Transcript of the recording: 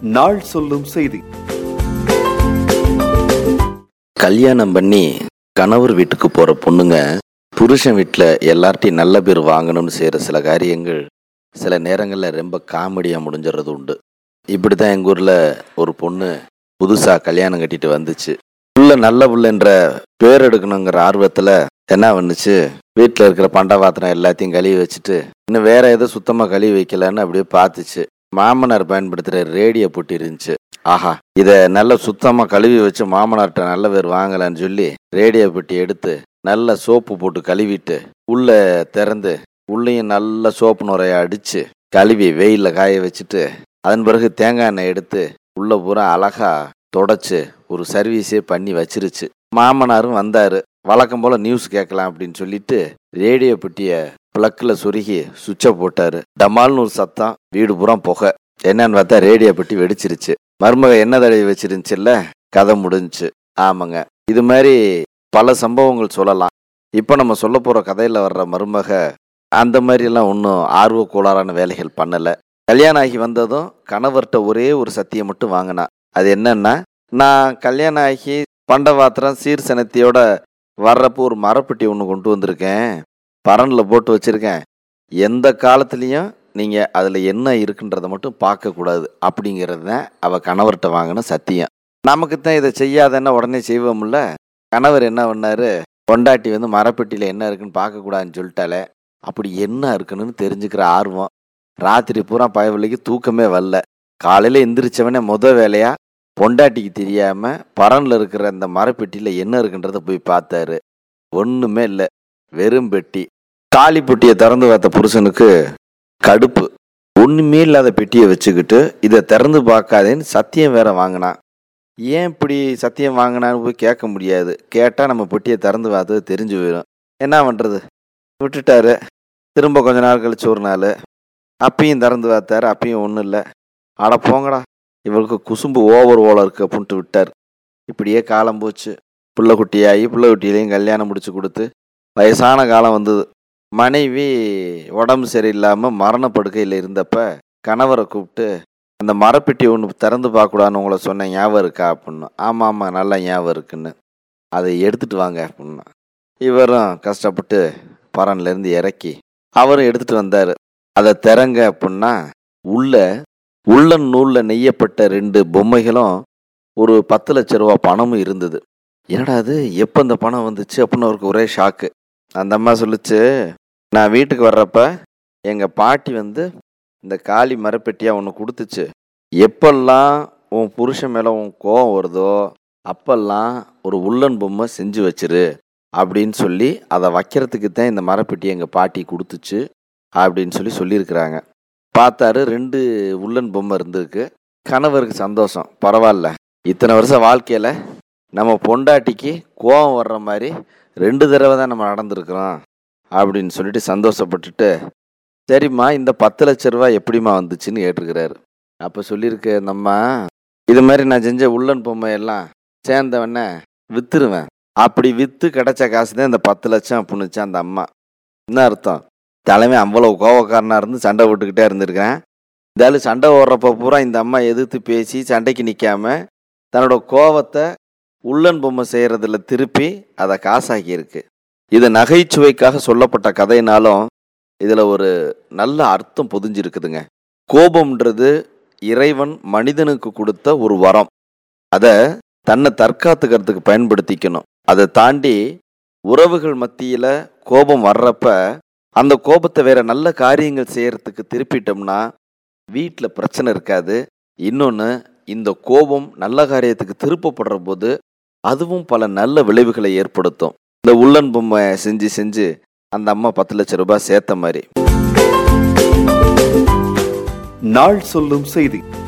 நாள் சொல்லும் செய்தி கல்யாணம் பண்ணி கணவர் வீட்டுக்கு போகிற பொண்ணுங்க புருஷன் வீட்டில் எல்லார்ட்டையும் நல்ல பேர் வாங்கணும்னு செய்கிற சில காரியங்கள் சில நேரங்களில் ரொம்ப காமெடியாக முடிஞ்சிடுறது உண்டு இப்படி தான் எங்கள் ஊரில் ஒரு பொண்ணு புதுசாக கல்யாணம் கட்டிட்டு வந்துச்சு புள்ள நல்ல புள்ளன்ற பேர் எடுக்கணுங்கிற ஆர்வத்தில் என்ன பண்ணுச்சு வீட்டில் இருக்கிற பண்டபாத்திரம் எல்லாத்தையும் கழுவி வச்சுட்டு இன்னும் வேற எதுவும் சுத்தமாக கழுவி வைக்கலன்னு அப்படியே பார்த்துச்சு மாமனார் பயன்படுத்துகிற ரேடியோ பொட்டி இருந்துச்சு ஆஹா இதை நல்ல சுத்தமாக கழுவி வச்சு மாமனார்கிட்ட நல்ல பேர் வாங்கலான்னு சொல்லி ரேடியோ பெட்டி எடுத்து நல்ல சோப்பு போட்டு கழுவிட்டு உள்ள திறந்து உள்ளேயும் நல்ல சோப்பு நுரைய அடிச்சு கழுவி வெயிலில் காய வச்சுட்டு அதன் பிறகு தேங்காய் எண்ணெய் எடுத்து உள்ள பூரா அழகா தொடச்சு ஒரு சர்வீஸே பண்ணி வச்சிருச்சு மாமனாரும் வந்தாரு வழக்கம் போல நியூஸ் கேட்கலாம் அப்படின்னு சொல்லிட்டு ரேடியோ பெட்டியை பிளக்கில் சொருகி சுவிட்சை போட்டாரு டமால்னு ஒரு சத்தம் வீடு பூரா புகை என்னன்னு பார்த்தா ரேடியோ பெட்டி வெடிச்சிருச்சு மருமக என்ன தடவை வச்சிருந்துச்சுல்ல கதை முடிஞ்சுச்சு ஆமாங்க இது மாதிரி பல சம்பவங்கள் சொல்லலாம் இப்போ நம்ம சொல்ல போகிற கதையில் வர்ற மருமக அந்த மாதிரிலாம் ஒன்றும் ஆர்வ கோளாறான வேலைகள் பண்ணலை கல்யாணம் ஆகி வந்ததும் கணவர்கிட்ட ஒரே ஒரு சத்தியம் மட்டும் வாங்கினா அது என்னன்னா நான் கல்யாணம் ஆகி பண்டபாத்திரம் சீர் சனத்தியோட வர்றப்போ ஒரு மரப்பெட்டி ஒன்று கொண்டு வந்திருக்கேன் பரனில் போட்டு வச்சுருக்கேன் எந்த காலத்துலேயும் நீங்கள் அதில் என்ன இருக்குன்றதை மட்டும் பார்க்கக்கூடாது அப்படிங்கிறது தான் அவள் கணவர்கிட்ட வாங்கின சத்தியம் நமக்கு தான் இதை செய்யாதன்னா உடனே செய்வோம்ல கணவர் என்ன பண்ணாரு பொண்டாட்டி வந்து மரப்பெட்டியில் என்ன இருக்குன்னு பார்க்கக்கூடாதுன்னு சொல்லிட்டாலே அப்படி என்ன இருக்குன்னு தெரிஞ்சுக்கிற ஆர்வம் ராத்திரி பூரா பயவில்லைக்கு தூக்கமே வரல காலையில் எந்திரிச்சவனே முத வேலையா பொண்டாட்டிக்கு தெரியாம பரன்ல இருக்கிற அந்த மரப்பெட்டியில் என்ன இருக்குன்றத போய் பார்த்தாரு ஒன்றுமே இல்லை வெறும் பெட்டி காலி பெட்டியை திறந்து பார்த்த புருஷனுக்கு கடுப்பு ஒன்றுமே இல்லாத பெட்டியை வச்சுக்கிட்டு இதை திறந்து பார்க்காதேன்னு சத்தியம் வேற வாங்கினான் ஏன் இப்படி சத்தியம் வாங்கினான்னு போய் கேட்க முடியாது கேட்டால் நம்ம பெட்டியை திறந்து பார்த்தது தெரிஞ்சு போயிடும் என்ன பண்ணுறது விட்டுட்டாரு திரும்ப கொஞ்ச நாள் கழிச்சு ஒரு நாள் அப்பயும் திறந்து பார்த்தாரு அப்பயும் ஒன்றும் இல்லை அட போங்கடா இவளுக்கு குசும்பு ஓவர் ஓல இருக்கு அப்படின்ட்டு விட்டார் இப்படியே காலம் போச்சு புள்ள குட்டியாகி புள்ள குட்டியிலையும் கல்யாணம் முடிச்சு கொடுத்து வயசான காலம் வந்தது மனைவி உடம்பு சரியில்லாமல் மரணப்படுக்கையில் இருந்தப்ப கணவரை கூப்பிட்டு அந்த மரப்பெட்டி ஒன்று திறந்து பார்க்கக்கூடாதுன்னு உங்களை சொன்னேன் ஞாபகம் இருக்கா அப்படின்னு ஆமாம் ஆமாம் நல்லா ஞாபகம் இருக்குன்னு அதை எடுத்துட்டு வாங்க அப்படின்னா இவரும் கஷ்டப்பட்டு பரன்லேருந்து இறக்கி அவரும் எடுத்துட்டு வந்தார் அதை திறங்க அப்படின்னா உள்ள உள்ளன் நூலில் நெய்யப்பட்ட ரெண்டு பொம்மைகளும் ஒரு பத்து லட்ச ரூபா பணமும் இருந்தது என்னடா அது எப்போ இந்த பணம் வந்துச்சு அப்படின்னு அவருக்கு ஒரே ஷாக்கு அந்த அம்மா சொல்லுச்சு நான் வீட்டுக்கு வர்றப்ப எங்கள் பாட்டி வந்து இந்த காலி மரப்பெட்டியாக ஒன்று கொடுத்துச்சு எப்பெல்லாம் உன் புருஷன் மேலே உன் கோவம் வருதோ அப்பெல்லாம் ஒரு உள்ளன் பொம்மை செஞ்சு வச்சிரு அப்படின்னு சொல்லி அதை வைக்கிறதுக்கு தான் இந்த மரப்பெட்டி எங்கள் பாட்டி கொடுத்துச்சு அப்படின்னு சொல்லி சொல்லியிருக்கிறாங்க பார்த்தாரு ரெண்டு உள்ளன் பொம்மை இருந்திருக்கு கணவருக்கு சந்தோஷம் பரவாயில்ல இத்தனை வருஷம் வாழ்க்கையில் நம்ம பொண்டாட்டிக்கு கோவம் வர்ற மாதிரி ரெண்டு தடவை தான் நம்ம நடந்திருக்கிறோம் அப்படின்னு சொல்லிட்டு சந்தோஷப்பட்டுட்டு சரிம்மா இந்த பத்து லட்ச ரூபா எப்படிம்மா வந்துச்சுன்னு கேட்டிருக்கிறாரு அப்போ சொல்லியிருக்கு நம்ம இது மாதிரி நான் செஞ்ச உள்ளன் பொம்மை எல்லாம் சேர்ந்தவன வித்துருவேன் அப்படி விற்று கிடைச்ச காசு தான் இந்த பத்து லட்சம் அப்படின்னுச்சு அந்த அம்மா என்ன அர்த்தம் தலைமை அவ்வளோ கோவக்காரனாக இருந்து சண்டை போட்டுக்கிட்டே இருந்திருக்கேன் இதாலும் சண்டை ஓடுறப்ப பூரா இந்த அம்மா எதிர்த்து பேசி சண்டைக்கு நிற்காம தன்னோட கோவத்தை உள்ளன் பொம்மை செய்கிறதுல திருப்பி அதை காசாக்கியிருக்கு இது நகைச்சுவைக்காக சொல்லப்பட்ட கதைனாலும் இதில் ஒரு நல்ல அர்த்தம் பொதிஞ்சிருக்குதுங்க கோபம்ன்றது இறைவன் மனிதனுக்கு கொடுத்த ஒரு வரம் அதை தன்னை தற்காத்துக்கிறதுக்கு பயன்படுத்திக்கணும் அதை தாண்டி உறவுகள் மத்தியில் கோபம் வர்றப்ப அந்த கோபத்தை வேற நல்ல காரியங்கள் செய்யறதுக்கு திருப்பிட்டோம்னா வீட்டில் பிரச்சனை இருக்காது இன்னொன்று இந்த கோபம் நல்ல காரியத்துக்கு திருப்பப்படுற போது அதுவும் பல நல்ல விளைவுகளை ஏற்படுத்தும் இந்த உள்ளன் பொம்மை செஞ்சு செஞ்சு அந்த அம்மா பத்து லட்சம் ரூபாய் சேர்த்த மாதிரி நாள் சொல்லும் செய்தி